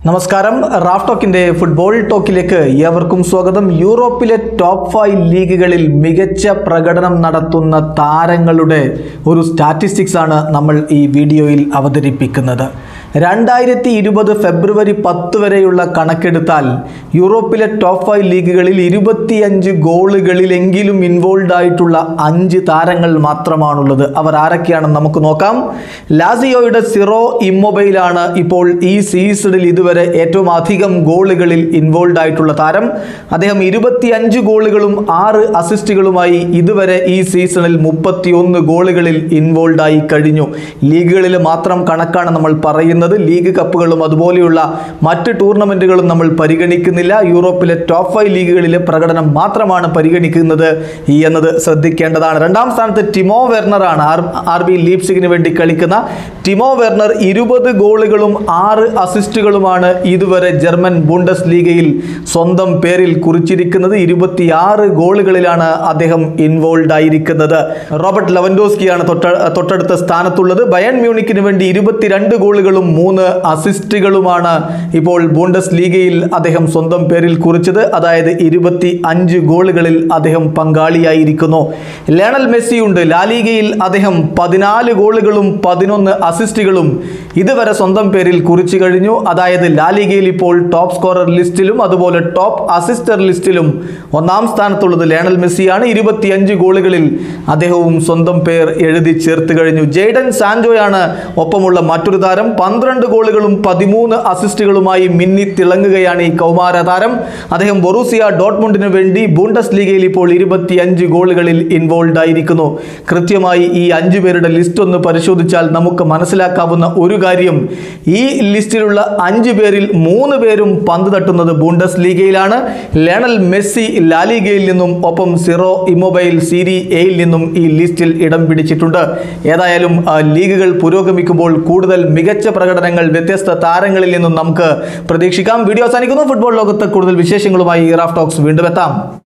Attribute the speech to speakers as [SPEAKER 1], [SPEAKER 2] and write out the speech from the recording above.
[SPEAKER 1] നമസ്കാരം Raf ടോക്കിന്റെ football ടോക്കിലേക്ക് ഏവർക്കും സ്വാഗതം യൂറോപ്പിലെ ടോപ്പ് ഫൈവ് ലീഗുകളിൽ മികച്ച പ്രകടനം നടത്തുന്ന താരങ്ങളുടെ ഒരു സ്റ്റാറ്റിസ്റ്റിക്സ് ആണ് നമ്മൾ ഈ വീഡിയോയിൽ അവതരിപ്പിക്കുന്നത് രണ്ടായിരത്തി ഇരുപത് ഫെബ്രുവരി പത്ത് വരെയുള്ള കണക്കെടുത്താൽ യൂറോപ്പിലെ ടോപ്പ് ഫൈവ് ലീഗുകളിൽ ഇരുപത്തിയഞ്ച് ഗോളുകളിലെങ്കിലും ഇൻവോൾവ് ആയിട്ടുള്ള അഞ്ച് താരങ്ങൾ മാത്രമാണുള്ളത് അവർ ആരൊക്കെയാണെന്ന് നമുക്ക് നോക്കാം ലാസിയോയുടെ സിറോ ഇമ്മൊബൈലാണ് ഇപ്പോൾ ഈ സീസണിൽ ഇതുവരെ ഏറ്റവും അധികം ഗോളുകളിൽ ഇൻവോൾവ് ആയിട്ടുള്ള താരം അദ്ദേഹം ഇരുപത്തിയഞ്ച് ഗോളുകളും ആറ് അസിസ്റ്റുകളുമായി ഇതുവരെ ഈ സീസണിൽ മുപ്പത്തിയൊന്ന് ഗോളുകളിൽ ഇൻവോൾവ് ആയി കഴിഞ്ഞു ലീഗുകളിൽ മാത്രം കണക്കാണ് നമ്മൾ പറയുന്നത് ലീഗ് കപ്പുകളും അതുപോലെയുള്ള മറ്റ് ടൂർണമെന്റുകളും നമ്മൾ പരിഗണിക്കുന്നില്ല യൂറോപ്പിലെ ടോപ്പ് ഫൈവ് ലീഗുകളിലെ പ്രകടനം മാത്രമാണ് പരിഗണിക്കുന്നത് ഈ എന്നത് ശ്രദ്ധിക്കേണ്ടതാണ് രണ്ടാം സ്ഥാനത്ത് ടിമോ വെർണറാണ് ആർ ആർ ബി ലീപ്സിഗിന് വേണ്ടി കളിക്കുന്ന ടിമോ വെർണർ ഇരുപത് ഗോളുകളും ആറ് അസിസ്റ്റുകളുമാണ് ഇതുവരെ ജർമ്മൻ ബുണ്ടസ് ലീഗയിൽ സ്വന്തം പേരിൽ കുറിച്ചിരിക്കുന്നത് ഇരുപത്തിയാറ് ഗോളുകളിലാണ് അദ്ദേഹം ഇൻവോൾവ് ആയിരിക്കുന്നത് റോബർട്ട് ലവൻഡോസ്കിയാണ് തൊട്ട തൊട്ടടുത്ത സ്ഥാനത്തുള്ളത് ബയൺ മ്യൂണിക്കിന് വേണ്ടി ഇരുപത്തിരണ്ട് ഗോളുകളും മൂന്ന് അസിസ്റ്റുകളുമാണ് ഇപ്പോൾ ബുണ്ടസ് ലീഗയിൽ അദ്ദേഹം സ്വന്തം പേരിൽ കുറിച്ചത് അതായത് ഇരുപത്തി അഞ്ച് ഗോളുകളിൽ അദ്ദേഹം പങ്കാളിയായിരിക്കുന്നു ലയണൽ മെസ്സിയുണ്ട് ലാലീഗയിൽ അദ്ദേഹം പതിനാല് ഗോളുകളും പതിനൊന്ന് അസിസ്റ്റുകളും ഇതുവരെ സ്വന്തം പേരിൽ കുറിച്ചു കഴിഞ്ഞു അതായത് ലാലിഗയിൽ ഇപ്പോൾ ടോപ്പ് സ്കോറർ ലിസ്റ്റിലും അതുപോലെ ടോപ്പ് അസിസ്റ്റർ ലിസ്റ്റിലും ഒന്നാം സ്ഥാനത്തുള്ളത് ലയണൽ മെസ്സിയാണ് ഇരുപത്തിയഞ്ച് ഗോളുകളിൽ അദ്ദേഹവും സ്വന്തം പേർ എഴുതി ചേർത്ത് കഴിഞ്ഞു ജെയ്ഡൻ സാൻജോയാണ് ഒപ്പമുള്ള മറ്റൊരു താരം പന്ത്രണ്ട് ഗോളുകളും പതിമൂന്ന് അസിസ്റ്റുകളുമായി മിന്നി തിളങ്ങുകയാണ് ഈ കൗമാര താരം അദ്ദേഹം ബൊറൂസിയ ഡോട്ട്മുണ്ടിന് വേണ്ടി ബൂണ്ടസ് ലീഗയിൽ ഇപ്പോൾ ഇരുപത്തിയഞ്ച് ഗോളുകളിൽ ഇൻവോൾവ് ആയിരിക്കുന്നു കൃത്യമായി ഈ അഞ്ചു പേരുടെ ലിസ്റ്റ് ഒന്ന് പരിശോധിച്ചാൽ നമുക്ക് മനസ്സിലാക്കാവുന്ന ഒരു കാര്യം ഈ ലിസ്റ്റിലുള്ള അഞ്ചു പേരിൽ മൂന്ന് പേരും പന്ത് തട്ടുന്നത് ബൂണ്ടസ് ലീഗയിലാണ് ലയണൽ മെസ്സി ലാലിഗയിൽ നിന്നും ഒപ്പം സിറോ ഇമൊബൈൽ സീരി എയിൽ നിന്നും ഈ ലിസ്റ്റിൽ ഇടം പിടിച്ചിട്ടുണ്ട് ഏതായാലും ആ, ലീഗുകൾ പുരോഗമിക്കുമ്പോൾ കൂടുതൽ മികച്ച പ്രകടനങ്ങൾ വ്യത്യസ്ത താരങ്ങളിൽ നിന്നും നമുക്ക് പ്രതീക്ഷിക്കാം വീഡിയോ അവസാനിക്കുന്നു ഫുട്ബോൾ ലോകത്ത് കൂടുതൽ വിശേഷങ്ങളുമായി റാഫ് ടോക്സ് വീണ്ടും എത്താം